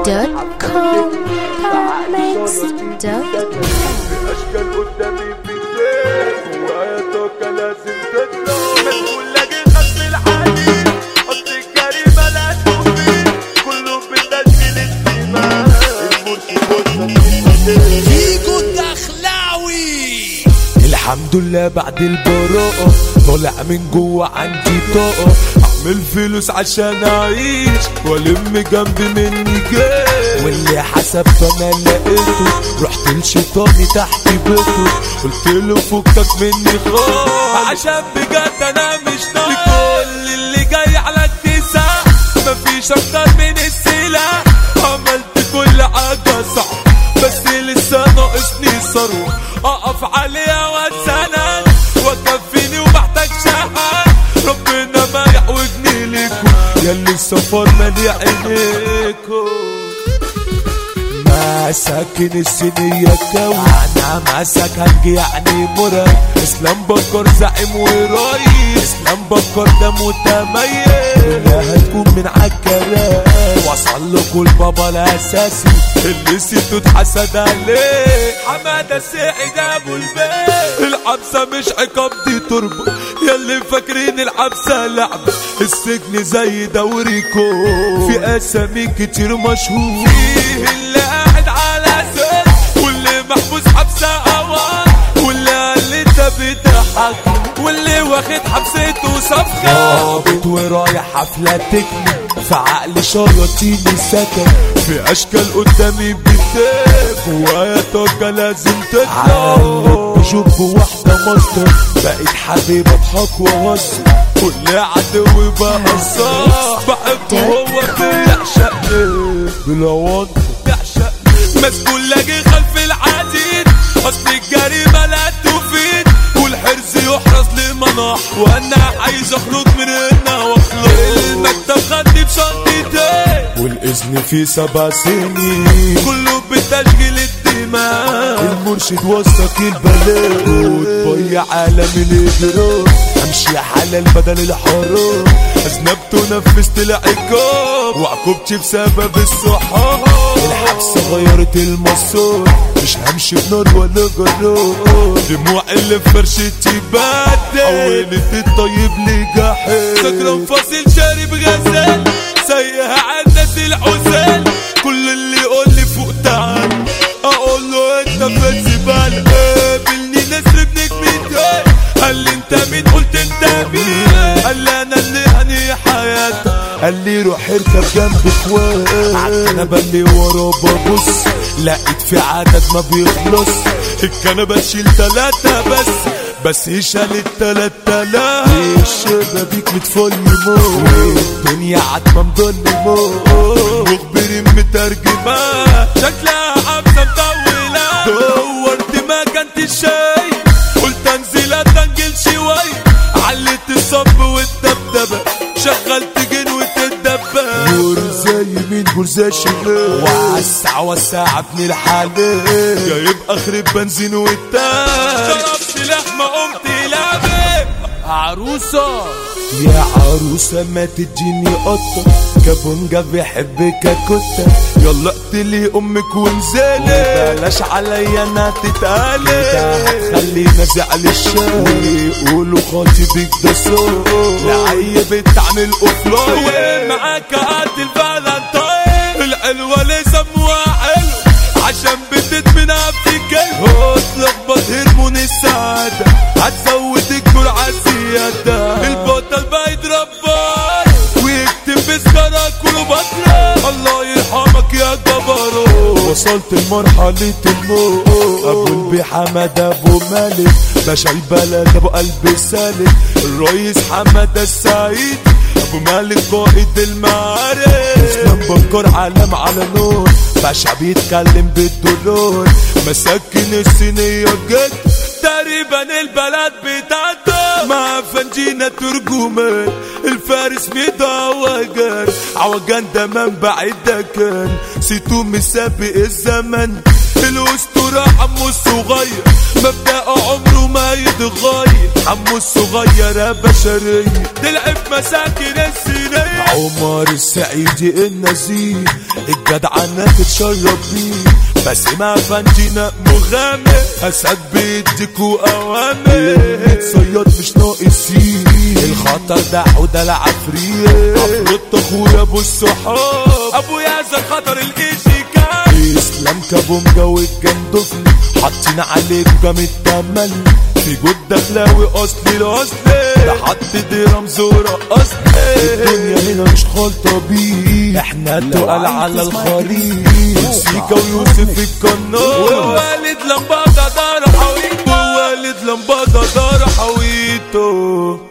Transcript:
Podmix.com Podmix.com اشكال قدامي بكتير جوايا طاقة لازم تطلع مسؤول لاقي خصم الحديد اصل الجريمة لا توفي كله بتسجيل الدماء المرشد والتسجيل فيكو الدخلاوي الحمد لله بعد البراءة طالع من جوه عندي طاقة اعمل فلوس عشان اعيش والم جنب مني جاي واللي حسبت انا لقيته رحت لشيطاني تحت بيته قلت له فكك مني خالص عشان بجد انا مش ناقص كل اللي جاي على اتساع مفيش اكتر من السلاح عملت كل حاجة صح بس لسه ناقصني ثروة اقف عليها واتسند وكفيني ومحتاج شهاد ربنا ما يحوجني ليكم ياللي السفر مالي عينيكم مساكن السنية كون انا مسك هنجي يعني مرة اسلام بكر زعيم ورئيس اسلام بكر ده متميز كلها هتكون من عالكلام وصل لكم البابا الاساسي اللي سيتو اتحسد عليه حمادة السعيد ابو البيت الحبسة مش عقاب دي تربة ياللي فاكرين الحبسة لعبة السجن زي دوريكو في اسامي كتير مشهور فيه اللي قاعد على سن واللي محبوس حبسة اوان واللي قال لي انت بتضحك واللي واخد حبسته صفقة رابط ورايح حفلة تكني في عقل شياطيني سكن في اشكال قدامي بتاك جوايا طاقة لازم تطلع بشوف واحدة مصدر بقيت حبيب اضحك واهزر كل عدو بهزر بحبه هو بيعشقني بلوان بيعشقني مسجون لاقي خلف العديد اصل الجريمة لا تفيد والحرز يحرز لمناح وانا عايز اخرج من هنا واخلص المكتب خدني بشنطتين والاذن في سبع سنين كله بتشغيل الدماء المرشد وسطك البلد وتضيع عالم الاجرام امشي حلال بدل الحرام اذنبت ونفذت العقاب وعقوبتي بسبب الصحاب الحبسة غيرت المسار مش همشي بنار ولا جرار دموع اللي في فرشتي بدل حولت الطيب لجحيم سكران فاصل شارب غزال سايقها عالناس العزال كل اللي يقول لي فوق تعال اقول له انت في الزبالة قابلني نسر ابنك مين قال لي انت مين قلت انت مين قال لي انا اللي هني حياتك قال لي روح اركب جنب اخوات انا بلي ورا ببص لقيت في عدد ما بيخلص الكنبة تشيل تلاتة بس بس هي شالت تلات تلاف الشبابيك متفل موت الدنيا عتمة مضل موت مخبرين مترجمة شكلها حبسة مطولة دورت ما كنت شايف قلت انزل اتنجل شوية عليت الصب والدبدبة شغلت جن وتدبة زي مين جرزة شمال وسع وسع ابن الحلال جايب اخر بنزين والتاج شربت لحمة قمت لعبة عروسة يا عروسة ما تديني قطة كابونجا بيحبك كتة يلا اقتلي امك وانزلي بلاش عليا انا تتقالي خلينا زعل الشاي يقولوا خاطبك ده صوت لعيب تعمل اوفلاين معاك قاتل فالنتاين الحلوة لسه حلو عشان بتدمنها في كلمة تلخبط هرمون السعادة هتزود الجرعة زيادة البطل بيضرب باي ويكتب في سكرك كله بطلة الله يرحمك يا جبروت وصلت لمرحلة الموت ابو البي حمد ابو مالك باشا البلد ابو قلب سالك الرئيس حمد السعيد ابو مالك قائد المعارك اسلام بكر علم على نور باشا بيتكلم بالدولار مساكن الصينية جد تقريبا البلد بتاعته مع فنجينا ترجمان الفارس مدوجان عوجان ده منبع الدكان سيتو مسابق الزمن الاسطورة عمو الصغير مبدأ عمره ما يتغير عمو الصغير بشرية تلعب مساكن السنين الحرية عمر السعيدي النزيه الجدع انك تشرب بيه بس ما فانتنا مغامر اسد بيديكوا اوامر صياد مش ناقصين الخطر ده وده العفريت عفريت اخويا ابو الصحاب ابو ياسر خطر الايجي كان اسلام كابونجا والجندفني حاطين عليك جام التمل في جود دخلاوي اصلي الاصلي لحد دي رمز ورقصني الدنيا هنا مش خالطة بيه احنا تقال على الخريطة سيكا ويوسف القناص ووالد لمبادة دار حويته ووالد لمبادة دار حويته